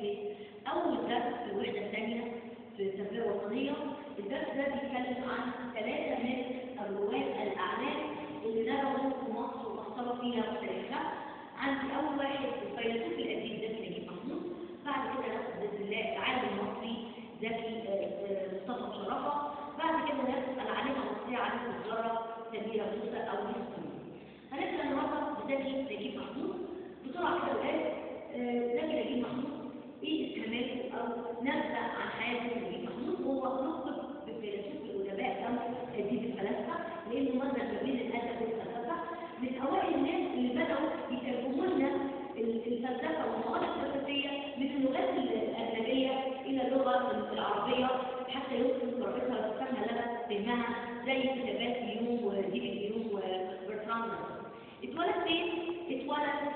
في أول درس في الوحدة الثانية في التربية الوطنية الدرس ده بيتكلم عن ثلاثة من الرواة الأعلام اللي نبغوا في مصر وأثروا فيها وتاريخها عندي أول واحد الفيلسوف الأديب زكي نجيب محمود بعد كده ناخد بإذن الله العالم المصري زكي آه، آه، مصطفى شرفة بعد كده ناخد العالمة المصرية علي الزهرة سميرة موسى أو نسمة هنبدأ النهارده بزكي نجيب محمود بسرعة كده ولاد آه، زكي نجيب محمود ايه اسهاماته او نبذة عن حياة زكي نجيب محمود هو لقب بالفيلسوف الأدباء أو أديب الفلاسفة لأنه مدرس ما بين الأدب والفلسفة من أوائل الناس اللي بدأوا يترجموا لنا الفلسفة والمواد الفلسفية من اللغات الأجنبية إلى اللغة العربية حتى يمكن قراءتها وفهمها لنا فهمها زي كتابات ليون وديفيد ليون وبرتراند اتولد فين؟ اتولد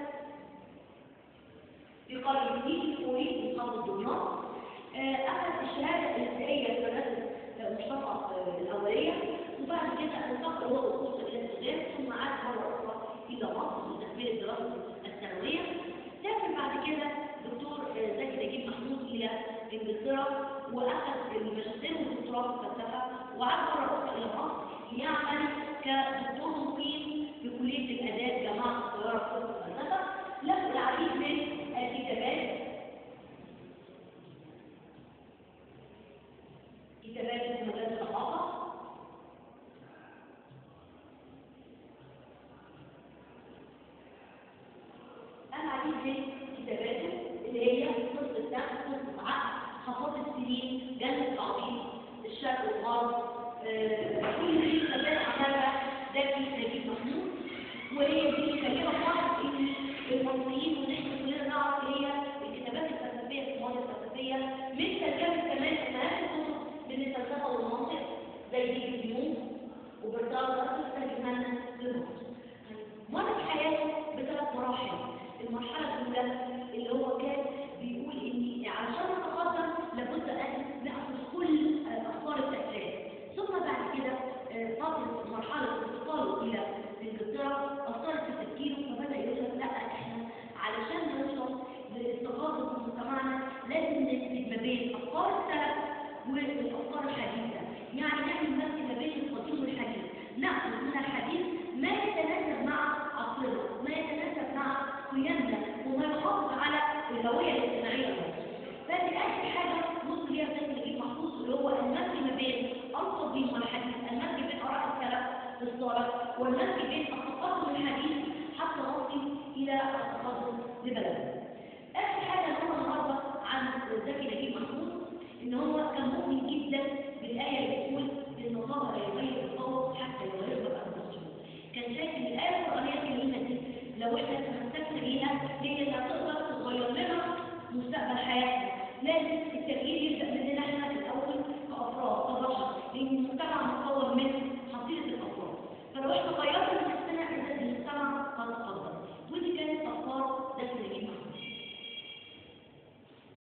في قرية جديد الكويت في محافظة دمياط آه، أخذ الشهادة الابتدائية في مدرسة آه، مصطفى آه، الأولية وبعد كده انتقل هو وأخوته إلى السودان ثم عاد مرة أخرى إلى مصر لتكملة دراسته الثانوية سافر بعد كده دكتور آه، زكي نجيب محمود إلى إنجلترا وأخذ الماجستير والدكتوراه في الفلسفة وعاد مرة أخرى إلى مصر ليعمل كدكتور مقيم في كلية الآداب جامعة القاهرة في قسم الفلسفة له العديد من الكتابات كتابات في مجال الثقافة العديد من كتاباته اللي هي قصة الدم قصة عقل خطوات السنين جنة العظيم الشرق والغرب آه، كل دي كتابات عملها زكي نجيب محمود وهي دي كلمة واحد ان المصريين ونحن كلنا نعرف هي الكتابات الفلسفية في المواد الفلسفية من ترجمة كمان أهم الكتب من الفلسفة والمنطق زي ديفيد هيوم وبرتراند راسل ترجمها لنا للمصر مرت حياته بثلاث مراحل المرحلة الأولى اللي هو كان بيقول إني علشان أتقدم لابد أن نأخذ كل أفكار الأساس ثم بعد كده آه، فترة مرحلة انتقاله إلى إنجلترا أثرت في تفكيره فبدأ يقول لك لا إحنا علشان نوصل للتقدم في مجتمعنا لازم ندمج ما بين أفكار السلف والأفكار الحديثة يعني نعمل مزج ما بين القديم والحديث نأخذ من الحديث ما يتناسب مع عصرنا ما يتناسب مع قيمنا وما يحافظ على الهوية الاجتماعية لمصر فدي أول حاجة ممكن ليها زي نجيب محفوظ اللي هو المزج ما بين القديم والحديث المزج بين آراء السلف الصالح والمزج بين التقدم الحديث حتى نصل إلى التقدم لبلدنا. آخر حاجة اللي هو النهارده عن زكي نجيب محفوظ إن هو كان مؤمن جدا بالآية اللي بتقول إن الله لا يغير القوم حتى يغير ما بأنفسهم. كان شايف إن الآية القرآنية الكريمة دي لو إحنا تمسكنا بيها هي اللي هتقدر تغير لنا مستقبل حياتنا. لازم التغيير يبدأ مننا إحنا الأول كأفراد كبشر لأن المجتمع مكون من